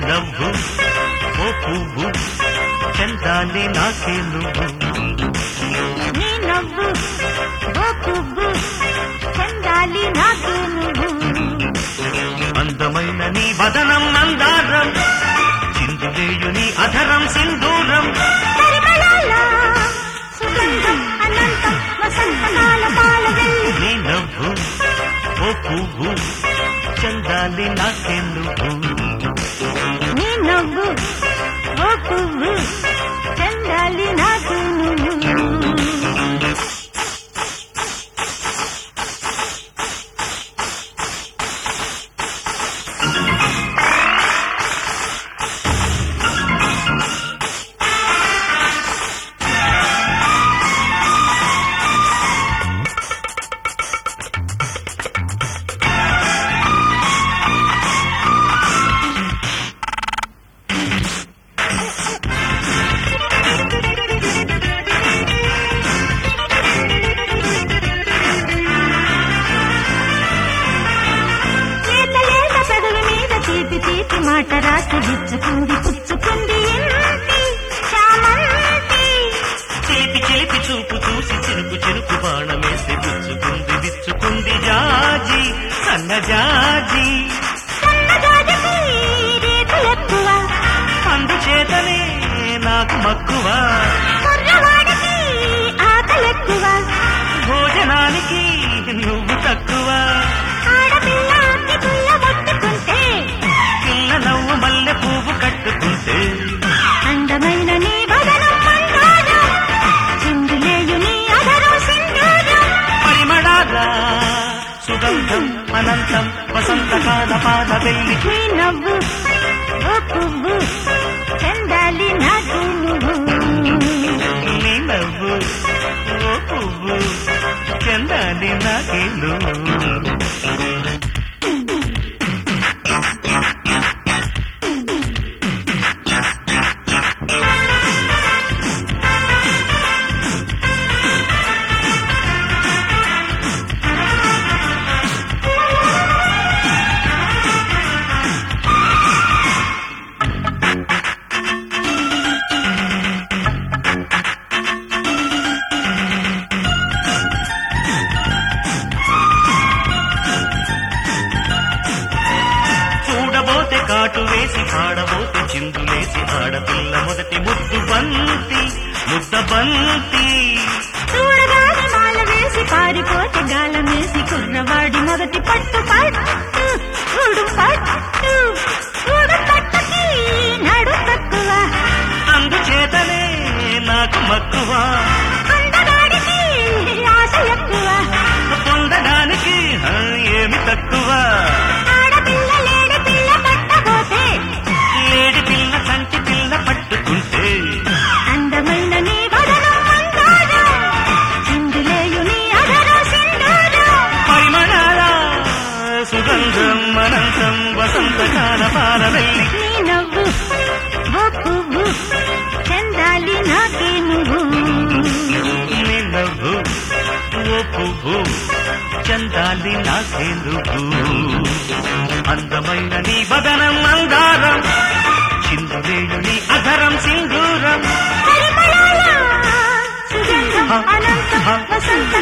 నవ్వు ఓ పువ్వు చందాలి నాకే నువ్వు నీ నవ్వు ఓ పువ్వు చందాలి నాకు నువ్వు అందమైన నీ వదనం మందారం చిందులేయు నీ అధరం సింధూరం పరిమళాల సుగంధం అనంతం వసంతకాల పాల వెళ్ళి నీ నవ్వు ఓ పువ్వు చందాలి నాకే నువ్వు నీ నవ్వు ఓ పువ్వు చందాలి నాకు నువ్వు లేత లేత పెదవి మీద తీపి తీపి మాట రాసి విచ్చుకుంది పుచ్చుకుంది ఇంటి చామంతి చిలిపి చిలిపి చూపు చూసి చిరుకు చిరుకు బాణమేసి పుచ్చుకుంది విచ్చుకుంది జాజి సన్న జాజి సన్నజాజి రేకులెక్కువ అందుచేతనే నాకు మక్కువ కుర్రవాడికి ఆకలెక్కువ భోజనానికి నువ్వు తక్కువ ఆడపిల్ల అగ్గి పుల్ల ముట్టుకుంటే పిల్ల నవ్వు మల్లె పువ్వు కట్టుకుంటే అందమైన నీ వదనం మందారం చిందులేయు నీ అధరం సింధూరం పరిమళాల సుగంధం అనంతం వసంతకాల పాద వెళ్ళి నీ నవ్వు ఓ పువ్వు చందాలి నాకు నువ్వు నీ నవ్వు ఓ పువ్వు చెందాలి నాకేలు చూడబోతే కాటు వేసి పాడబోతే చిందులేసి ఆడపిల్ల మొదటి ముద్దు బంతి ముద్ద బంతి చూడగానే మాల వేసి పారిపోతే గాలం వేసి కుర్రవాడి మొదటి పట్టు పట్టు చూడు పట్టు చూడు పట్టుకి నడు తక్కువ అందుచేతనే నాకు మక్కువ అందగాడికి ఆశ ఎక్కువ పొందడానికి ఆ, ఏమి తక్కువ ఆడపిల్ల లేడి పిల్ల పట్టబోతే లేడి పిల్ల కంటి పిల్ల పట్టుకుంటే అందమైన నీ వదనం మందారం చిందులేయు నీ అధరం సింధూరం పరిమళాల సుగంధం అనంతం వసంతకాల పాల వెళ్ళి నీ నవ్వు ఓ పువ్వు చందాలి నాకే నువ్వు నీ నవ్వు ఓ పువ్వు చందాలి నాకే నువ్వు అందమైన నీ వదనం మందారం చిందులేడు నీ అధరం సింధూరం పరిమళాల సుగంధం అనంతం వసంత